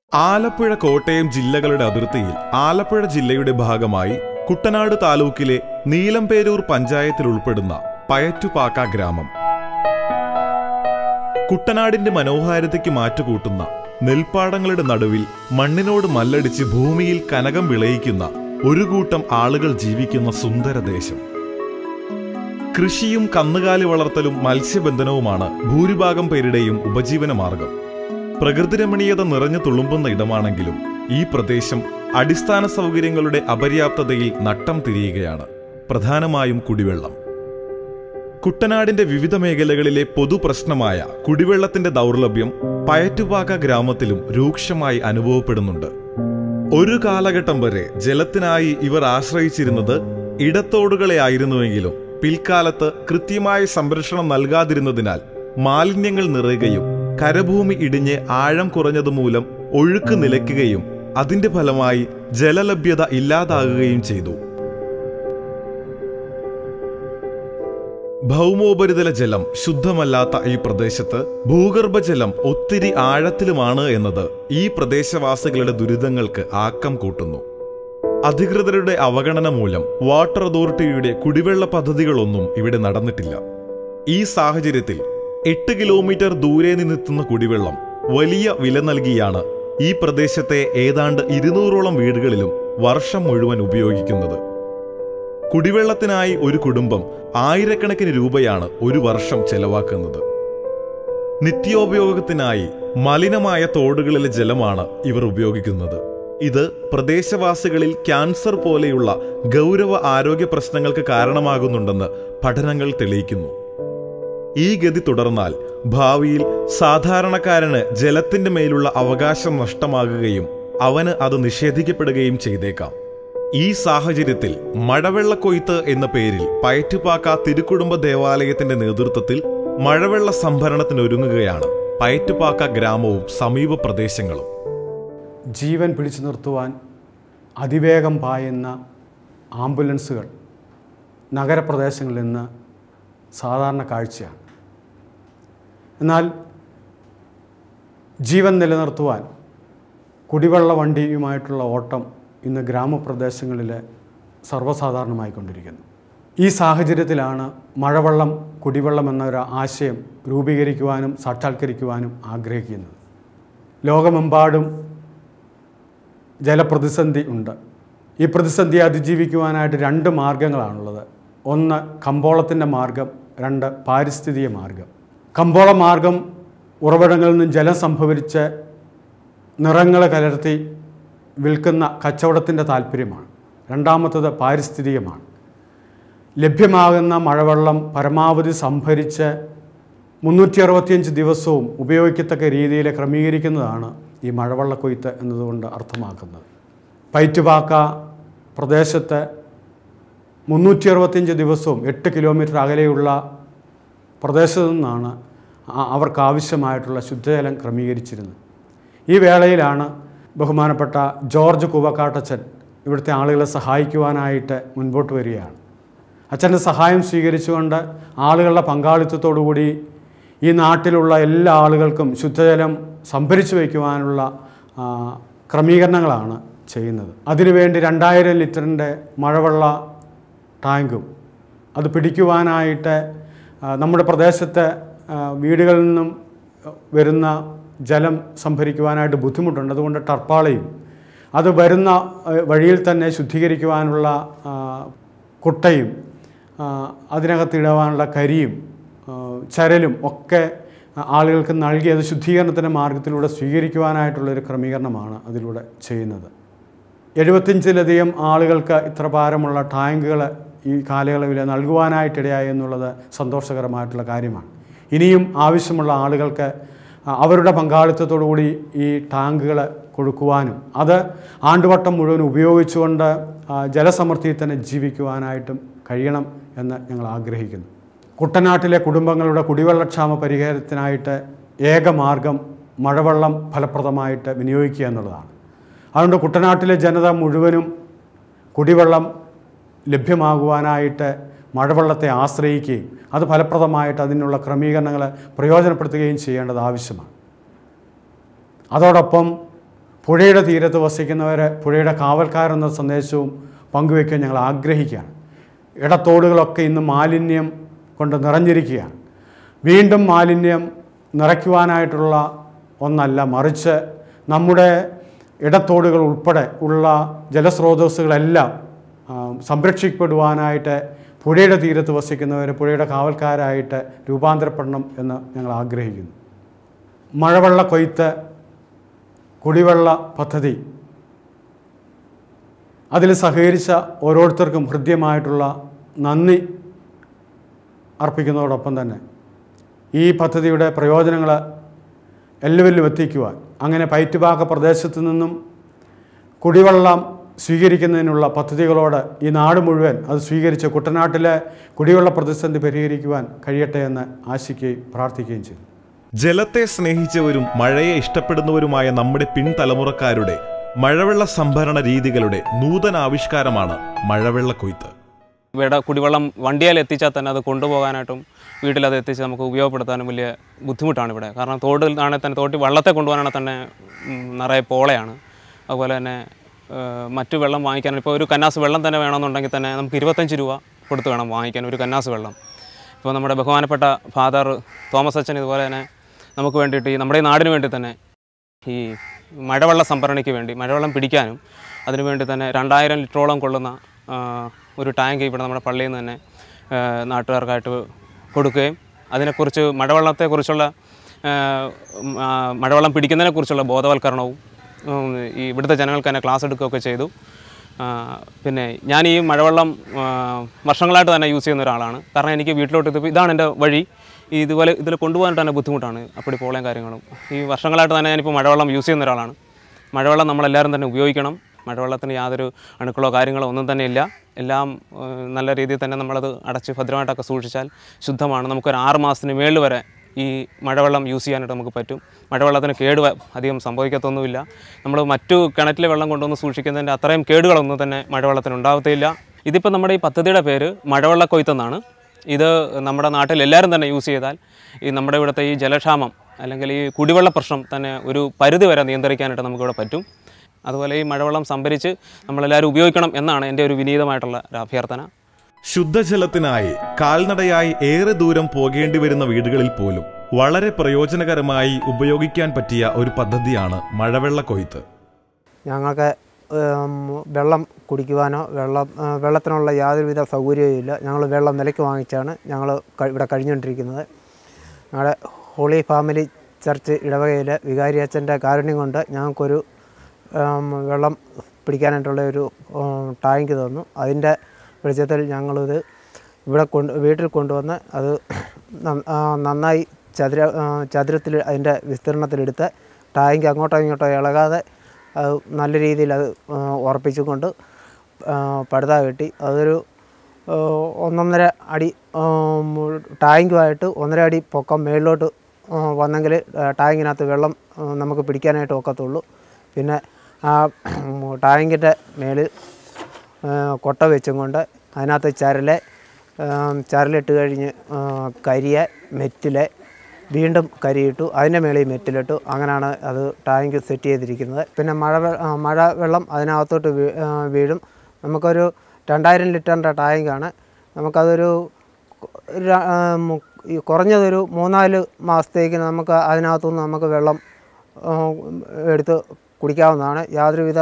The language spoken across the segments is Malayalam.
ആലപ്പുഴ കോട്ടയം ജില്ലകളുടെ അതിർത്തിയിൽ ആലപ്പുഴ ജില്ലയുടെ ഭാഗമായി കുട്ടനാട് താലൂക്കിലെ നീലംപേരൂർ പഞ്ചായത്തിൽ ഉൾപ്പെടുന്ന പയറ്റുപാക്ക ഗ്രാമം കുട്ടനാടിന്റെ മനോഹാരിതയ്ക്ക് മാറ്റുകൂട്ടുന്ന നെൽപ്പാടങ്ങളുടെ നടുവിൽ മണ്ണിനോട് മല്ലടിച്ച് ഭൂമിയിൽ കനകം വിളയിക്കുന്ന ഒരു കൂട്ടം ആളുകൾ ജീവിക്കുന്ന സുന്ദരദേശം കൃഷിയും കന്നുകാലി വളർത്തലും മത്സ്യബന്ധനവുമാണ് ഭൂരിഭാഗം പേരുടെയും ഉപജീവന മാർഗം പ്രകൃതിരമണീയത നിറഞ്ഞു തുളുമ്പുന്ന ഇടമാണെങ്കിലും ഈ പ്രദേശം അടിസ്ഥാന സൗകര്യങ്ങളുടെ അപര്യാപ്തതയിൽ നട്ടം തിരിയുകയാണ് പ്രധാനമായും കുടിവെള്ളം കുട്ടനാടിന്റെ വിവിധ മേഖലകളിലെ പൊതുപ്രശ്നമായ കുടിവെള്ളത്തിന്റെ ദൗർലഭ്യം പയറ്റുപാക ഗ്രാമത്തിലും രൂക്ഷമായി അനുഭവപ്പെടുന്നുണ്ട് ഒരു കാലഘട്ടം വരെ ജലത്തിനായി ഇവർ ആശ്രയിച്ചിരുന്നത് ഇടത്തോടുകളെ ആയിരുന്നുവെങ്കിലും പിൽക്കാലത്ത് കൃത്യമായ സംരക്ഷണം നൽകാതിരുന്നതിനാൽ മാലിന്യങ്ങൾ നിറയുകയും കരഭൂമി ഇടിഞ്ഞ് ആഴം കുറഞ്ഞതുമൂലം ഒഴുക്ക് നിലയ്ക്കുകയും അതിന്റെ ഫലമായി ജലലഭ്യത ഇല്ലാതാകുകയും ചെയ്തു ഭൗമോപരിതല ജലം ശുദ്ധമല്ലാത്ത ഈ പ്രദേശത്ത് ഭൂഗർഭജലം ഒത്തിരി ആഴത്തിലുമാണ് എന്നത് ഈ പ്രദേശവാസികളുടെ ദുരിതങ്ങൾക്ക് ആക്കം കൂട്ടുന്നു അധികൃതരുടെ അവഗണന മൂലം വാട്ടർ അതോറിറ്റിയുടെ കുടിവെള്ള പദ്ധതികളൊന്നും ഇവിടെ നടന്നിട്ടില്ല ഈ സാഹചര്യത്തിൽ എട്ട് കിലോമീറ്റർ ദൂരെ നിന്നെത്തുന്ന കുടിവെള്ളം വലിയ വില നൽകിയാണ് ഈ പ്രദേശത്തെ ഏതാണ്ട് ഇരുന്നൂറോളം വീടുകളിലും വർഷം മുഴുവൻ ഉപയോഗിക്കുന്നത് കുടിവെള്ളത്തിനായി ഒരു കുടുംബം ആയിരക്കണക്കിന് രൂപയാണ് ഒരു വർഷം ചെലവാക്കുന്നത് നിത്യോപയോഗത്തിനായി മലിനമായ തോടുകളിലെ ജലമാണ് ഇവർ ഉപയോഗിക്കുന്നത് ഇത് പ്രദേശവാസികളിൽ ക്യാൻസർ പോലെയുള്ള ഗൗരവ ആരോഗ്യ പ്രശ്നങ്ങൾക്ക് കാരണമാകുന്നുണ്ടെന്ന് പഠനങ്ങൾ തെളിയിക്കുന്നു ഈ ഗതി തുടർന്നാൽ ഭാവിയിൽ സാധാരണക്കാരന് ജലത്തിന്റെ മേലുള്ള അവകാശം നഷ്ടമാകുകയും അവന് അത് നിഷേധിക്കപ്പെടുകയും ചെയ്തേക്കാം ഈ സാഹചര്യത്തിൽ മഴവെള്ളക്കൊയ്ത്ത് എന്ന പേരിൽ പയറ്റുപാക്ക തിരുക്കുടുംബ ദേവാലയത്തിന്റെ നേതൃത്വത്തിൽ മഴവെള്ള സംഭരണത്തിനൊരുങ്ങുകയാണ് പയറ്റുപാക്ക ഗ്രാമവും സമീപ പ്രദേശങ്ങളും ജീവൻ പിടിച്ചു നിർത്തുവാൻ അതിവേഗം പായുന്ന ആംബുലൻസുകൾ നഗരപ്രദേശങ്ങളിൽ നിന്ന് സാധാരണ കാഴ്ചയാണ് എന്നാൽ ജീവൻ നിലനിർത്തുവാൻ കുടിവെള്ള വണ്ടിയുമായിട്ടുള്ള ഓട്ടം ഇന്ന് ഗ്രാമപ്രദേശങ്ങളിൽ സർവ്വസാധാരണമായിക്കൊണ്ടിരിക്കുന്നു ഈ സാഹചര്യത്തിലാണ് മഴവെള്ളം കുടിവെള്ളം എന്നൊരു ആശയം രൂപീകരിക്കുവാനും സാക്ഷാത്കരിക്കുവാനും ആഗ്രഹിക്കുന്നത് ലോകമെമ്പാടും ജലപ്രതിസന്ധി ഉണ്ട് ഈ പ്രതിസന്ധിയെ അതിജീവിക്കുവാനായിട്ട് രണ്ട് മാർഗങ്ങളാണുള്ളത് ഒന്ന് കമ്പോളത്തിൻ്റെ മാർഗം രണ്ട് പാരിസ്ഥിതിക മാർഗം കമ്പോള മാർഗം ഉറവിടങ്ങളിൽ നിന്നും ജലം സംഭരിച്ച് നിറങ്ങൾ കലർത്തി വിൽക്കുന്ന കച്ചവടത്തിൻ്റെ താല്പര്യമാണ് രണ്ടാമത്തത് പാരിസ്ഥിതികമാണ് ലഭ്യമാകുന്ന മഴവെള്ളം പരമാവധി സംഭരിച്ച് മുന്നൂറ്റി അറുപത്തിയഞ്ച് ദിവസവും ഉപയോഗിക്കത്തക്ക രീതിയിൽ ക്രമീകരിക്കുന്നതാണ് ഈ മഴവെള്ളക്കൊയ്ത്ത് എന്നതുകൊണ്ട് അർത്ഥമാക്കുന്നത് പൈറ്റുപാക്ക പ്രദേശത്ത് മുന്നൂറ്റി അറുപത്തിയഞ്ച് ദിവസവും എട്ട് കിലോമീറ്റർ അകലെയുള്ള പ്രദേശത്തു നിന്നാണ് ആ- അവർക്ക് ആവശ്യമായിട്ടുള്ള ശുദ്ധജലം ക്രമീകരിച്ചിരുന്നത് ഈ വേളയിലാണ് ബഹുമാനപ്പെട്ട ജോർജ് കൂവക്കാട്ടച്ചൻ ഇവിടുത്തെ ആളുകളെ സഹായിക്കുവാനായിട്ട് മുൻപോട്ട് വരികയാണ് അച്ഛൻ്റെ സഹായം സ്വീകരിച്ചുകൊണ്ട് ആളുകളുടെ പങ്കാളിത്തത്തോടുകൂടി ഈ നാട്ടിലുള്ള എല്ലാ ആളുകൾക്കും ശുദ്ധജലം സംഭരിച്ചു വയ്ക്കുവാനുള്ള ആ, ക്രമീകരണങ്ങളാണ് ചെയ്യുന്നത് അതിനുവേണ്ടി രണ്ടായിരം ലിറ്ററിൻ്റെ മഴവെള്ള ടാങ്കും അത് പിടിക്കുവാനായിട്ട് ആ, നമ്മുടെ പ്രദേശത്തെ ആ, വീടുകളിൽ നിന്നും വരുന്ന ജലം സംഭരിക്കുവാനായിട്ട് ബുദ്ധിമുട്ടുണ്ട് അതുകൊണ്ട് ടർപ്പാളയും അത് വരുന്ന ആ, വഴിയിൽ തന്നെ ശുദ്ധീകരിക്കുവാനുള്ള ആ, കുട്ടയും ആ, അതിനകത്തിടുവാനുള്ള കരിയും ആ, ചരലും ഒക്കെ ആളുകൾക്ക് നൽകി അത് ശുദ്ധീകരണത്തിൻ്റെ മാർഗത്തിലൂടെ സ്വീകരിക്കുവാനായിട്ടുള്ളൊരു ക്രമീകരണമാണ് അതിലൂടെ ചെയ്യുന്നത് എഴുപത്തിയഞ്ചിലധികം ആളുകൾക്ക് ഇത്ര ഭാരമുള്ള ടാങ്കുകൾ ഈ കാലയളവിൽ നൽകുവാനായിട്ടിടയായി എന്നുള്ളത് സന്തോഷകരമായിട്ടുള്ള കാര്യമാണ് ഇനിയും ആവശ്യമുള്ള ആളുകൾക്ക് ആ, അവരുടെ പങ്കാളിത്തത്തോടുകൂടി ഈ ടാങ്കുകൾ കൊടുക്കുവാനും അത് ആണ്ടുവട്ടം മുഴുവൻ ഉപയോഗിച്ചുകൊണ്ട് ആ, ജലസമൃദ്ധിയിൽ തന്നെ ജീവിക്കുവാനായിട്ടും കഴിയണം എന്ന് ഞങ്ങൾ ആഗ്രഹിക്കുന്നു കുട്ടനാട്ടിലെ കുടുംബങ്ങളുടെ കുടിവെള്ളക്ഷാമ പരിഹാരത്തിനായിട്ട് ഏകമാർഗം മഴവെള്ളം ഫലപ്രദമായിട്ട് വിനിയോഗിക്കുക എന്നുള്ളതാണ് അതുകൊണ്ട് കുട്ടനാട്ടിലെ ജനത മുഴുവനും കുടിവെള്ളം ലഭ്യമാകുവാനായിട്ട് മഴവെള്ളത്തെ ആശ്രയിക്കുകയും അത് ഫലപ്രദമായിട്ട് അതിനുള്ള ക്രമീകരണങ്ങൾ പ്രയോജനപ്പെടുത്തുകയും ചെയ്യേണ്ടത് ആവശ്യമാണ് അതോടൊപ്പം പുഴയുടെ തീരത്ത് വസിക്കുന്നവരെ പുഴയുടെ കാവൽക്കാരെന്ന സന്ദേശവും പങ്കുവയ്ക്കാൻ ഞങ്ങൾ ആഗ്രഹിക്കുകയാണ് ഇടത്തോടുകളൊക്കെ ഇന്ന് മാലിന്യം കൊണ്ട് നിറഞ്ഞിരിക്കുകയാണ് വീണ്ടും മാലിന്യം നിറയ്ക്കുവാനായിട്ടുള്ള ഒന്നല്ല മറിച്ച് നമ്മുടെ ഇടത്തോടുകൾ ഉൾപ്പെടെ ഉള്ള ജലസ്രോതസ്സുകളെല്ലാം ആ, സംരക്ഷിക്കപ്പെടുവാനായിട്ട് പുഴയുടെ തീരത്ത് വസിക്കുന്നവർ പുഴയുടെ കാവൽക്കാരായിട്ട് രൂപാന്തരപ്പെടണം എന്ന് ഞങ്ങൾ ആഗ്രഹിക്കുന്നു മഴവെള്ള കൊയ്ത്ത് കുടിവെള്ള പദ്ധതി അതിൽ സഹകരിച്ച ഓരോരുത്തർക്കും ഹൃദ്യമായിട്ടുള്ള നന്ദി അർപ്പിക്കുന്നതോടൊപ്പം തന്നെ ഈ പദ്ധതിയുടെ പ്രയോജനങ്ങൾ എല്ലാവരിലും എത്തിക്കുവാൻ അങ്ങനെ പയറ്റുപാക പ്രദേശത്തു നിന്നും കുടിവെള്ളം സ്വീകരിക്കുന്നതിനുള്ള പദ്ധതികളോട് ഈ നാട് മുഴുവൻ അത് സ്വീകരിച്ച് കുട്ടനാട്ടിലെ കുടിവെള്ള പ്രതിസന്ധി പരിഹരിക്കുവാൻ കഴിയട്ടെ എന്ന് ആശിക്കുകയും പ്രാർത്ഥിക്കുകയും ചെയ്തു ജലത്തെ സ്നേഹിച്ചവരും മഴയെ ഇഷ്ടപ്പെടുന്നവരുമായ നമ്മുടെ പിൻതലമുറക്കാരുടെ മഴവെള്ള സംഭരണ രീതികളുടെ നൂതന ആവിഷ്കാരമാണ് മഴവെള്ള കൊയ്ത്ത് ഇവിടെ കുടിവെള്ളം വണ്ടിയാൽ എത്തിച്ചാൽ തന്നെ അത് കൊണ്ടുപോകാനായിട്ടും വീട്ടിൽ അത് എത്തിച്ച് നമുക്ക് ഉപയോഗപ്പെടുത്താനും വലിയ ബുദ്ധിമുട്ടാണ് ഇവിടെ കാരണം തോടിൽ ആണെങ്കിൽ തന്നെ തോട്ടിൽ വെള്ളത്തെ കൊണ്ടുപോകാനാണെങ്കിൽ തന്നെ ഉം, നിറയെ പോളയാണ് അതുപോലെ തന്നെ ഏഹ്, മറ്റു വെള്ളം വാങ്ങിക്കാൻ ഇപ്പോൾ ഒരു കന്നാസ് വെള്ളം തന്നെ വേണമെന്നുണ്ടെങ്കിൽ തന്നെ നമുക്ക് ഇരുപത്തഞ്ച് രൂപ കൊടുത്ത് വേണം വാങ്ങിക്കാൻ ഒരു കന്നാസ് വെള്ളം ഇപ്പോൾ നമ്മുടെ ബഹുമാനപ്പെട്ട ഫാദർ തോമസ് അച്ഛൻ ഇതുപോലെ തന്നെ നമുക്ക് വേണ്ടിയിട്ട് ഈ നമ്മുടെ ഈ നാടിന് വേണ്ടി തന്നെ ഈ മഴവെള്ള സംഭരണിക്ക് വേണ്ടി മഴവെള്ളം പിടിക്കാനും അതിനുവേണ്ടി തന്നെ രണ്ടായിരം ലിറ്ററോളം കൊള്ളുന്ന ആ, ഒരു ടാങ്ക് ഇവിടെ നമ്മുടെ പള്ളിയിൽ നിന്ന് തന്നെ ആ, നാട്ടുകാർക്കായിട്ട് കൊടുക്കുകയും അതിനെക്കുറിച്ച് മഴവെള്ളത്തെക്കുറിച്ചുള്ള ആ, ഉം, ആ, മഴവെള്ളം പിടിക്കുന്നതിനെക്കുറിച്ചുള്ള ബോധവൽക്കരണവും ഉം, ഈ ഇവിടുത്തെ ജനങ്ങൾക്ക് തന്നെ ക്ലാസ് എടുക്കുകയൊക്കെ ചെയ്തു ആ, പിന്നെ ഞാൻ ഈ മഴവെള്ളം ആ, വർഷങ്ങളായിട്ട് തന്നെ യൂസ് ചെയ്യുന്ന ഒരാളാണ് കാരണം എനിക്ക് വീട്ടിലോട്ട് ഇത് ഇതാണ് എൻ്റെ വഴി ഈ ഇതുപോലെ ഇതിൽ കൊണ്ടുപോകാനായിട്ട് തന്നെ ബുദ്ധിമുട്ടാണ് അപ്പടി പോളയും കാര്യങ്ങളും ഈ വർഷങ്ങളായിട്ട് തന്നെ ഞാനിപ്പോൾ മഴവെള്ളം യൂസ് ചെയ്യുന്ന ഒരാളാണ് മഴവെള്ളം നമ്മളെല്ലാവരും തന്നെ ഉപയോഗിക്കണം മഴവെള്ളത്തിന് യാതൊരു അണുക്കളോ കാര്യങ്ങളോ ഒന്നും തന്നെ ഇല്ല എല്ലാം ഏഹ്, നല്ല രീതിയിൽ തന്നെ നമ്മളത് അടച്ച് ഭദ്രമായിട്ടൊക്കെ സൂക്ഷിച്ചാൽ ശുദ്ധമാണ് നമുക്കൊരു ആറ് മാസത്തിന് മേളിൽ വരെ ഈ മഴവെള്ളം യൂസ് ചെയ്യാനായിട്ട് നമുക്ക് പറ്റും മഴവെള്ളത്തിന് കേട് വ- അധികം സംഭവിക്കത്തൊന്നുമില്ല നമ്മൾ മറ്റു കിണറ്റിലെ വെള്ളം കൊണ്ടുവന്ന് സൂക്ഷിക്കുന്നതിൻ്റെ അത്രയും കേടുകളൊന്നും തന്നെ മഴവെള്ളത്തിന് ഉണ്ടാകത്തില്ല ഇതിപ്പോൾ നമ്മുടെ ഈ പദ്ധതിയുടെ പേര് മഴവെള്ള കൊയ്ത്തെന്നാണ് ഇത് നമ്മുടെ നാട്ടിൽ എല്ലാവരും തന്നെ യൂസ് ചെയ്താൽ ഈ നമ്മുടെ ഇവിടുത്തെ ഈ ജലക്ഷാമം അല്ലെങ്കിൽ ഈ കുടിവെള്ള പ്രശ്നം തന്നെ ഒരു പരിധി വരെ നിയന്ത്രിക്കാനായിട്ട് നമുക്കിവിടെ പറ്റും അതുപോലെ ഈ മഴവെള്ളം സംഭരിച്ച് നമ്മളെല്ലാവരും ഉപയോഗിക്കണം എന്നാണ് എൻ്റെ ഒരു വിനീതമായിട്ടുള്ള ഒരു അഭ്യർത്ഥന ശുദ്ധജലത്തിനായി കാൽനടയായി ഏറെ ദൂരം പോകേണ്ടി വരുന്ന വീടുകളിൽ പോലും വളരെ പ്രയോജനകരമായി ഉപയോഗിക്കാൻ പറ്റിയ ഒരു പദ്ധതിയാണ് മഴവെള്ള കൊയ്ത്ത് ഞങ്ങൾക്ക് ഉം, വെള്ളം കുടിക്കുവാനോ വെള്ളം ആ, വെള്ളത്തിനുള്ള യാതൊരുവിധ സൗകര്യവും ഇല്ല ഞങ്ങൾ വെള്ളം വിലയ്ക്ക് വാങ്ങിച്ചാണ് ഞങ്ങൾ ഇവിടെ കഴിഞ്ഞുകൊണ്ടിരിക്കുന്നത് ഞങ്ങളുടെ ഹോളി ഫാമിലി ചർച്ച് ഇടവകയിൽ വികാരി അച്ഛൻ്റെ കാരുണ്യം കൊണ്ട് ഞങ്ങൾക്കൊരു ഉം, വെള്ളം പിടിക്കാനായിട്ടുള്ള ഒരു ഉം, ടാങ്ക് തന്നു അതിൻ്റെ വെളിച്ചത്തിൽ ഞങ്ങളിത് ഇവിടെ കൊണ്ട് വീട്ടിൽ കൊണ്ടുവന്ന് അത് നന്ന- ആ, നന്നായി ചതുര ആ, ചതുരത്തിൽ അതിൻ്റെ വിസ്തീർണത്തിലെടുത്ത് ടാങ്ക് അങ്ങോട്ടോ ഇങ്ങോട്ടോ ഇളകാതെ അത് നല്ല രീതിയിൽ അത് ആ, ഉറപ്പിച്ചുകൊണ്ട് ആ, പടുത കെട്ടി അതൊരു ആ, ഒന്നൊന്നര അടി ആ, മു- ടാങ്കുമായിട്ട് ഒന്നര അടി പൊക്കം മേളിലോട്ട് ആ, വന്നെങ്കിൽ ആ, ടാങ്കിനകത്ത് വെള്ളം ആ, നമുക്ക് പിടിക്കാനായിട്ട് ഒക്കത്തുള്ളൂ പിന്നെ ആ ടാങ്കിൻ്റെ മേളിൽ ആ, കൊട്ട വെച്ചും കൊണ്ട് അതിനകത്ത് ചരല് ആ, ചരലിട്ട് കഴിഞ്ഞ് ആ, കരിയ മെറ്റില് വീണ്ടും കരിയിട്ടു അതിൻ്റെ മേളിൽ മെറ്റിലിട്ടു അങ്ങനെയാണ് അത് ടാങ്ക് സെറ്റ് ചെയ്തിരിക്കുന്നത് പിന്നെ മഴ വെ- ആ, മഴ വെള്ളം അതിനകത്തോട്ട് വീ- ആ, വീഴും നമുക്കൊരു രണ്ടായിരം ലിറ്ററിൻ്റെ ടാങ്കാണ് നമുക്കതൊരു ര- ആ, മു- ഈ കുറഞ്ഞതൊരു മൂന്നാല് മാസത്തേക്ക് നമുക്ക് അതിനകത്തുനിന്ന് നമുക്ക് വെള്ളം ആ, എടുത്ത് കുടിക്കാവുന്നതാണ് യാതൊരുവിധ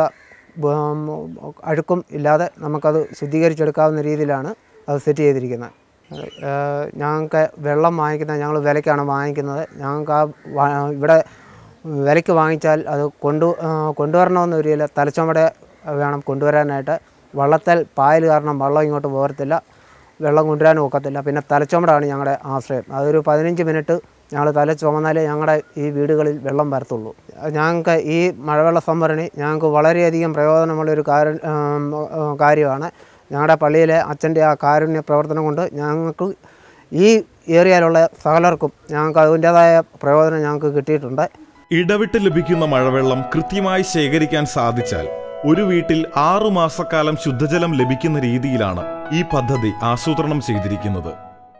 ബ- അഴുക്കും ഇല്ലാതെ നമുക്കത് ശുദ്ധീകരിച്ചെടുക്കാവുന്ന രീതിയിലാണ് അത് സെറ്റ് ചെയ്തിരിക്കുന്നത് ഏഹ് ഞങ്ങൾക്ക് വെള്ളം വാങ്ങിക്കുന്നത് ഞങ്ങൾ വിലയ്ക്കാണ് വാങ്ങിക്കുന്നത് ഞങ്ങൾക്ക് ആ വാ- ഇവിടെ വിലയ്ക്ക് വാങ്ങിച്ചാൽ അത് കൊണ്ടു ആ, കൊണ്ടുവരണമെന്ന് വരില്ല തലച്ചുമട വേണം കൊണ്ടുവരാനായിട്ട് വള്ളത്തിൽ പായൽ കാരണം വെള്ളം ഇങ്ങോട്ട് പോരത്തില്ല വെള്ളം കൊണ്ടുവരാനും ഒക്കത്തില്ല പിന്നെ തലച്ചുമടാണ് ഞങ്ങളുടെ ആശ്രയം അതൊരു പതിനഞ്ച് മിനിറ്റ് ഞങ്ങൾ തല ചുമന്നാലേ ഞങ്ങളുടെ ഈ വീടുകളിൽ വെള്ളം വരത്തുള്ളൂ ഞങ്ങൾക്ക് ഈ മഴവെള്ള സംഭരണി ഞങ്ങൾക്ക് വളരെയധികം പ്രയോജനമുള്ളൊരു കാര്യ കാര്യമാണ് ഞങ്ങളുടെ പള്ളിയിലെ അച്ഛൻ്റെ ആ കാരുണ്യ പ്രവർത്തനം കൊണ്ട് ഞങ്ങൾക്ക് ഈ ഏരിയയിലുള്ള സകലർക്കും ഞങ്ങൾക്ക് അതിൻ്റേതായ പ്രയോജനം ഞങ്ങൾക്ക് കിട്ടിയിട്ടുണ്ട് ഇടവിട്ട് ലഭിക്കുന്ന മഴവെള്ളം കൃത്യമായി ശേഖരിക്കാൻ സാധിച്ചാൽ ഒരു വീട്ടിൽ ആറു മാസക്കാലം ശുദ്ധജലം ലഭിക്കുന്ന രീതിയിലാണ് ഈ പദ്ധതി ആസൂത്രണം ചെയ്തിരിക്കുന്നത്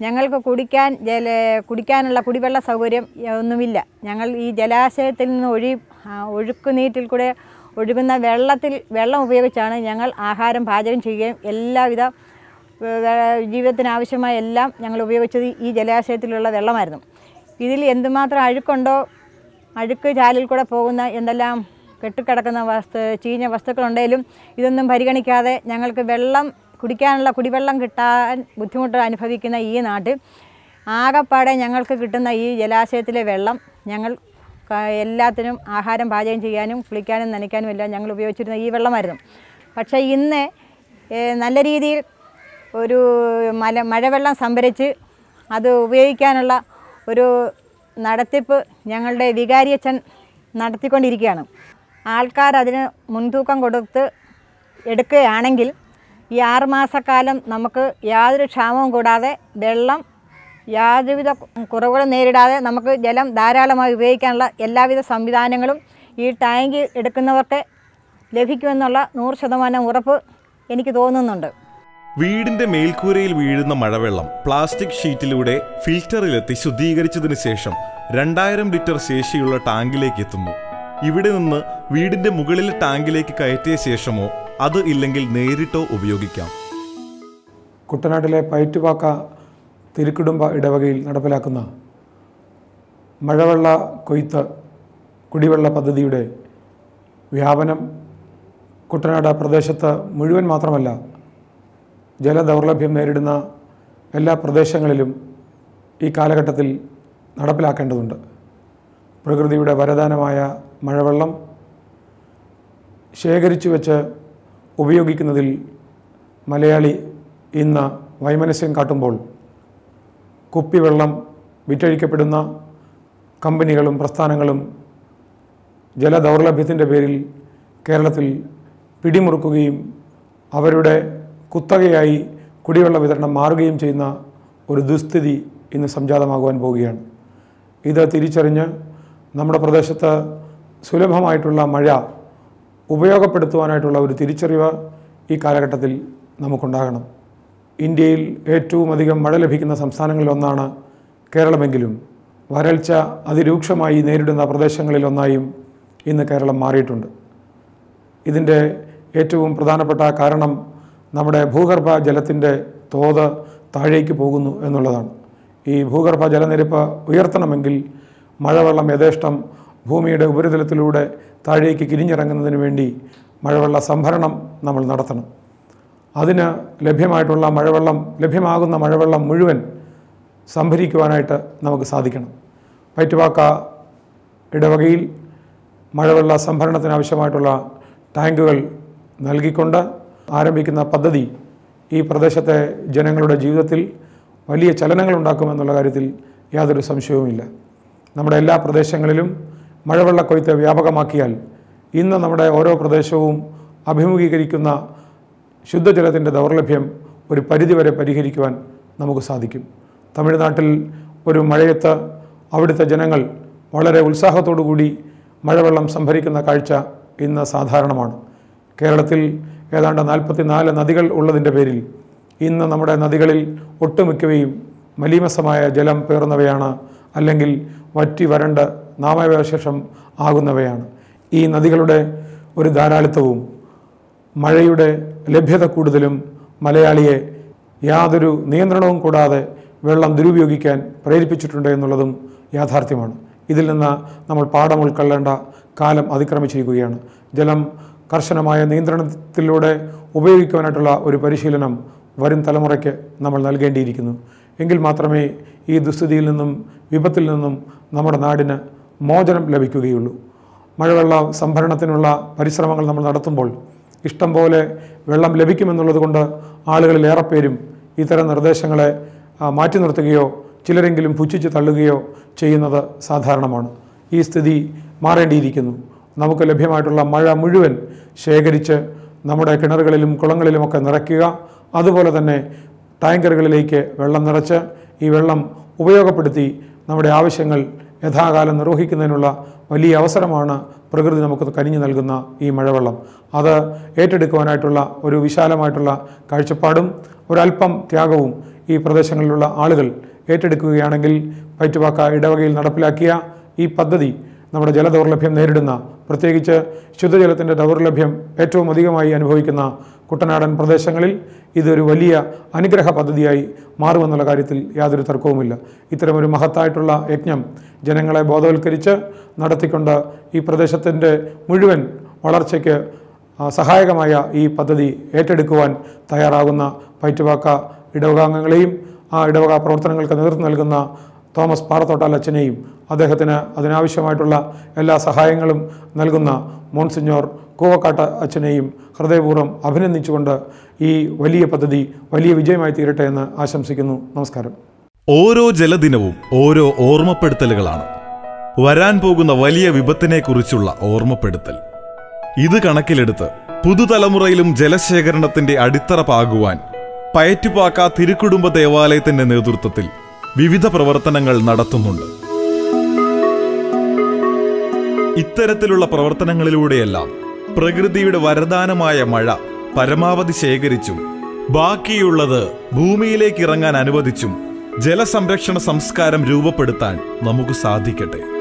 ഞങ്ങൾക്ക് കുടിക്കാൻ ജല കുടിക്കാനുള്ള കുടിവെള്ള സൗകര്യം ഒന്നുമില്ല ഞങ്ങൾ ഈ ജലാശയത്തിൽ നിന്ന് ഒഴി ആ, ഒഴുക്കുനീറ്റിൽ കൂടെ ഒഴുകുന്ന വെള്ളത്തിൽ വെള്ളം ഉപയോഗിച്ചാണ് ഞങ്ങൾ ആഹാരം പാചകം ചെയ്യുകയും എല്ലാവിധ ഏ, വേ- ജീവിതത്തിന് ആവശ്യമായ എല്ലാം ഞങ്ങൾ ഉപയോഗിച്ചത് ഈ ജലാശയത്തിലുള്ള വെള്ളമായിരുന്നു ഇതിൽ എന്തുമാത്രം അഴുക്കുണ്ടോ അഴുക്ക് ചാലിൽ കൂടെ പോകുന്ന എന്തെല്ലാം കെട്ടിക്കിടക്കുന്ന വസ്തു ചീഞ്ഞ വസ്തുക്കളുണ്ടെങ്കിലും ഇതൊന്നും പരിഗണിക്കാതെ ഞങ്ങൾക്ക് വെള്ളം കുടിക്കാനുള്ള കുടിവെള്ളം കിട്ടാൻ ബുദ്ധിമുട്ട് അനുഭവിക്കുന്ന ഈ നാട്ടിൽ ആകപ്പാടെ ഞങ്ങൾക്ക് കിട്ടുന്ന ഈ ജലാശയത്തിലെ വെള്ളം ഞങ്ങൾ ക- എല്ലാത്തിനും ആഹാരം പാചകം ചെയ്യാനും കുളിക്കാനും നനയ്ക്കാനും എല്ലാം ഞങ്ങൾ ഉപയോഗിച്ചിരുന്ന ഈ വെള്ളമായിരുന്നു പക്ഷേ ഇന്ന് ഏഹ്, നല്ല രീതിയിൽ ഒരു മല മഴവെള്ളം സംഭരിച്ച് അത് ഉപയോഗിക്കാനുള്ള ഒരു നടത്തിപ്പ് ഞങ്ങളുടെ വികാരിയച്ഛൻ നടത്തിക്കൊണ്ടിരിക്കുകയാണ് ആൾക്കാർ അതിന് മുൻതൂക്കം കൊടുത്ത് എടുക്കുകയാണെങ്കിൽ ഈ ആറുമാസക്കാലം നമുക്ക് യാതൊരു ക്ഷാമവും കൂടാതെ വെള്ളം യാതൊരുവിധ കുറവുകളും നേരിടാതെ നമുക്ക് ജലം ധാരാളമായി ഉപയോഗിക്കാനുള്ള എല്ലാവിധ സംവിധാനങ്ങളും ഈ ടാങ്ക് എടുക്കുന്നവർക്ക് ലഭിക്കുമെന്നുള്ള നൂറ് ശതമാനം ഉറപ്പ് എനിക്ക് തോന്നുന്നുണ്ട് വീടിന്റെ മേൽക്കൂരയിൽ വീഴുന്ന മഴവെള്ളം പ്ലാസ്റ്റിക് ഷീറ്റിലൂടെ ഫിൽറ്ററിലെത്തി ശുദ്ധീകരിച്ചതിനു ശേഷം രണ്ടായിരം ലിറ്റർ ശേഷിയുള്ള ടാങ്കിലേക്ക് എത്തുന്നു ഇവിടെ നിന്ന് വീടിന്റെ മുകളിലെ ടാങ്കിലേക്ക് കയറ്റിയ ശേഷമോ അത് ഇല്ലെങ്കിൽ നേരിട്ടോ ഉപയോഗിക്കാം കുട്ടനാട്ടിലെ പയറ്റുപാക്ക തിരുക്കുടുംബ ഇടവകയിൽ നടപ്പിലാക്കുന്ന മഴവെള്ള കൊയ്ത്ത് കുടിവെള്ള പദ്ധതിയുടെ വ്യാപനം കുട്ടനാട് പ്രദേശത്ത് മുഴുവൻ മാത്രമല്ല ജലദൗർലഭ്യം നേരിടുന്ന എല്ലാ പ്രദേശങ്ങളിലും ഈ കാലഘട്ടത്തിൽ നടപ്പിലാക്കേണ്ടതുണ്ട് പ്രകൃതിയുടെ വരദാനമായ മഴവെള്ളം ശേഖരിച്ചു വെച്ച് ഉപയോഗിക്കുന്നതിൽ മലയാളി ഇന്ന് വൈമനസ്യം കാട്ടുമ്പോൾ കുപ്പിവെള്ളം വിറ്റഴിക്കപ്പെടുന്ന കമ്പനികളും പ്രസ്ഥാനങ്ങളും ജലദൗർലഭ്യത്തിൻ്റെ പേരിൽ കേരളത്തിൽ പിടിമുറുക്കുകയും അവരുടെ കുത്തകയായി കുടിവെള്ള വിതരണം മാറുകയും ചെയ്യുന്ന ഒരു ദുസ്ഥിതി ഇന്ന് സംജാതമാകുവാൻ പോവുകയാണ് ഇത് തിരിച്ചറിഞ്ഞ് നമ്മുടെ പ്രദേശത്ത് സുലഭമായിട്ടുള്ള മഴ ഉപയോഗപ്പെടുത്തുവാനായിട്ടുള്ള ഒരു തിരിച്ചറിവ് ഈ കാലഘട്ടത്തിൽ നമുക്കുണ്ടാകണം ഇന്ത്യയിൽ ഏറ്റവും അധികം മഴ ലഭിക്കുന്ന സംസ്ഥാനങ്ങളിലൊന്നാണ് കേരളമെങ്കിലും വരൾച്ച അതിരൂക്ഷമായി നേരിടുന്ന പ്രദേശങ്ങളിലൊന്നായും ഇന്ന് കേരളം മാറിയിട്ടുണ്ട് ഇതിൻ്റെ ഏറ്റവും പ്രധാനപ്പെട്ട കാരണം നമ്മുടെ ഭൂഗർഭ ജലത്തിൻ്റെ തോത് താഴേക്ക് പോകുന്നു എന്നുള്ളതാണ് ഈ ഭൂഗർഭ ജലനിരപ്പ് ഉയർത്തണമെങ്കിൽ മഴവെള്ളം യഥേഷ്ടം ഭൂമിയുടെ ഉപരിതലത്തിലൂടെ താഴേക്ക് കിരിഞ്ഞിറങ്ങുന്നതിന് വേണ്ടി മഴവെള്ള സംഭരണം നമ്മൾ നടത്തണം അതിന് ലഭ്യമായിട്ടുള്ള മഴവെള്ളം ലഭ്യമാകുന്ന മഴവെള്ളം മുഴുവൻ സംഭരിക്കുവാനായിട്ട് നമുക്ക് സാധിക്കണം പയറ്റുവാക്ക ഇടവകയിൽ മഴവെള്ള സംഭരണത്തിനാവശ്യമായിട്ടുള്ള ടാങ്കുകൾ നൽകിക്കൊണ്ട് ആരംഭിക്കുന്ന പദ്ധതി ഈ പ്രദേശത്തെ ജനങ്ങളുടെ ജീവിതത്തിൽ വലിയ ചലനങ്ങൾ ഉണ്ടാക്കുമെന്നുള്ള കാര്യത്തിൽ യാതൊരു സംശയവുമില്ല നമ്മുടെ എല്ലാ പ്രദേശങ്ങളിലും മഴവെള്ള കൊയ്ത്ത് വ്യാപകമാക്കിയാൽ ഇന്ന് നമ്മുടെ ഓരോ പ്രദേശവും അഭിമുഖീകരിക്കുന്ന ശുദ്ധജലത്തിൻ്റെ ദൗർലഭ്യം ഒരു പരിധിവരെ പരിഹരിക്കുവാൻ നമുക്ക് സാധിക്കും തമിഴ്നാട്ടിൽ ഒരു മഴയത്ത് അവിടുത്തെ ജനങ്ങൾ വളരെ ഉത്സാഹത്തോടു കൂടി മഴവെള്ളം സംഭരിക്കുന്ന കാഴ്ച ഇന്ന് സാധാരണമാണ് കേരളത്തിൽ ഏതാണ്ട് നാൽപ്പത്തിനാല് നദികൾ ഉള്ളതിൻ്റെ പേരിൽ ഇന്ന് നമ്മുടെ നദികളിൽ ഒട്ടുമിക്കവയും മലീമസമായ ജലം പേറുന്നവയാണ് അല്ലെങ്കിൽ വറ്റി വരണ്ട് നാമാവശേഷം ആകുന്നവയാണ് ഈ നദികളുടെ ഒരു ധാരാളിത്തവും മഴയുടെ ലഭ്യത കൂടുതലും മലയാളിയെ യാതൊരു നിയന്ത്രണവും കൂടാതെ വെള്ളം ദുരുപയോഗിക്കാൻ പ്രേരിപ്പിച്ചിട്ടുണ്ട് എന്നുള്ളതും യാഥാർത്ഥ്യമാണ് ഇതിൽ നിന്ന് നമ്മൾ പാഠം ഉൾക്കൊള്ളേണ്ട കാലം അതിക്രമിച്ചിരിക്കുകയാണ് ജലം കർശനമായ നിയന്ത്രണത്തിലൂടെ ഉപയോഗിക്കുവാനായിട്ടുള്ള ഒരു പരിശീലനം വരും തലമുറയ്ക്ക് നമ്മൾ നൽകേണ്ടിയിരിക്കുന്നു എങ്കിൽ മാത്രമേ ഈ ദുസ്ഥിതിയിൽ നിന്നും വിപത്തിൽ നിന്നും നമ്മുടെ നാടിന് മോചനം ലഭിക്കുകയുള്ളൂ മഴവെള്ള സംഭരണത്തിനുള്ള പരിശ്രമങ്ങൾ നമ്മൾ നടത്തുമ്പോൾ ഇഷ്ടം പോലെ വെള്ളം ലഭിക്കുമെന്നുള്ളത് കൊണ്ട് ആളുകളിൽ ഏറെ പേരും ഇത്തരം നിർദ്ദേശങ്ങളെ ആ, മാറ്റി നിർത്തുകയോ ചിലരെങ്കിലും പുച്ഛിച്ച് തള്ളുകയോ ചെയ്യുന്നത് സാധാരണമാണ് ഈ സ്ഥിതി മാറേണ്ടിയിരിക്കുന്നു നമുക്ക് ലഭ്യമായിട്ടുള്ള മഴ മുഴുവൻ ശേഖരിച്ച് നമ്മുടെ കിണറുകളിലും കുളങ്ങളിലുമൊക്കെ നിറയ്ക്കുക അതുപോലെ തന്നെ ടാങ്കറുകളിലേക്ക് വെള്ളം നിറച്ച് ഈ വെള്ളം ഉപയോഗപ്പെടുത്തി നമ്മുടെ ആവശ്യങ്ങൾ യഥാകാലം നിർവഹിക്കുന്നതിനുള്ള വലിയ അവസരമാണ് പ്രകൃതി നമുക്ക് കനിഞ്ഞു നൽകുന്ന ഈ മഴവെള്ളം അത് ഏറ്റെടുക്കുവാനായിട്ടുള്ള ഒരു വിശാലമായിട്ടുള്ള കാഴ്ചപ്പാടും ഒരല്പം ത്യാഗവും ഈ പ്രദേശങ്ങളിലുള്ള ആളുകൾ ഏറ്റെടുക്കുകയാണെങ്കിൽ പൈറ്റുവാക്ക ഇടവകയിൽ നടപ്പിലാക്കിയ ഈ പദ്ധതി നമ്മുടെ ജലദൗർലഭ്യം നേരിടുന്ന പ്രത്യേകിച്ച് ശുദ്ധജലത്തിൻ്റെ ദൗർലഭ്യം ഏറ്റവും അധികമായി അനുഭവിക്കുന്ന കുട്ടനാടൻ പ്രദേശങ്ങളിൽ ഇതൊരു വലിയ അനുഗ്രഹ പദ്ധതിയായി മാറുമെന്നുള്ള കാര്യത്തിൽ യാതൊരു തർക്കവുമില്ല ഇത്തരമൊരു മഹത്തായിട്ടുള്ള യജ്ഞം ജനങ്ങളെ ബോധവൽക്കരിച്ച് നടത്തിക്കൊണ്ട് ഈ പ്രദേശത്തിൻ്റെ മുഴുവൻ വളർച്ചയ്ക്ക് ആ, സഹായകമായ ഈ പദ്ധതി ഏറ്റെടുക്കുവാൻ തയ്യാറാകുന്ന പൈറ്റുവാക്ക ഇടവകാംഗങ്ങളെയും ആ ഇടവക പ്രവർത്തനങ്ങൾക്ക് നേതൃത്വം നൽകുന്ന തോമസ് പാറത്തോട്ടാൽ അച്ഛനെയും അദ്ദേഹത്തിന് അതിനാവശ്യമായിട്ടുള്ള എല്ലാ സഹായങ്ങളും നൽകുന്ന മോൺസിഞ്ഞോർ കൂവക്കാട്ട് അച്ഛനെയും ഹൃദയപൂർവ്വം അഭിനന്ദിച്ചുകൊണ്ട് ഈ വലിയ പദ്ധതി വലിയ വിജയമായി തീരട്ടെ എന്ന് ആശംസിക്കുന്നു നമസ്കാരം ഓരോ ജലദിനവും ഓരോ ഓർമ്മപ്പെടുത്തലുകളാണ് വരാൻ പോകുന്ന വലിയ വിപത്തിനെക്കുറിച്ചുള്ള ഓർമ്മപ്പെടുത്തൽ ഇത് കണക്കിലെടുത്ത് പുതുതലമുറയിലും ജലശേഖരണത്തിന്റെ അടിത്തറ പാകുവാൻ പയറ്റുപാക്ക തിരുക്കുടുംബ ദേവാലയത്തിന്റെ നേതൃത്വത്തിൽ വിവിധ പ്രവർത്തനങ്ങൾ നടത്തുന്നുണ്ട് ഇത്തരത്തിലുള്ള പ്രവർത്തനങ്ങളിലൂടെയെല്ലാം പ്രകൃതിയുടെ വരദാനമായ മഴ പരമാവധി ശേഖരിച്ചും ബാക്കിയുള്ളത് ഭൂമിയിലേക്ക് ഇറങ്ങാൻ അനുവദിച്ചും ജലസംരക്ഷണ സംസ്കാരം രൂപപ്പെടുത്താൻ നമുക്ക് സാധിക്കട്ടെ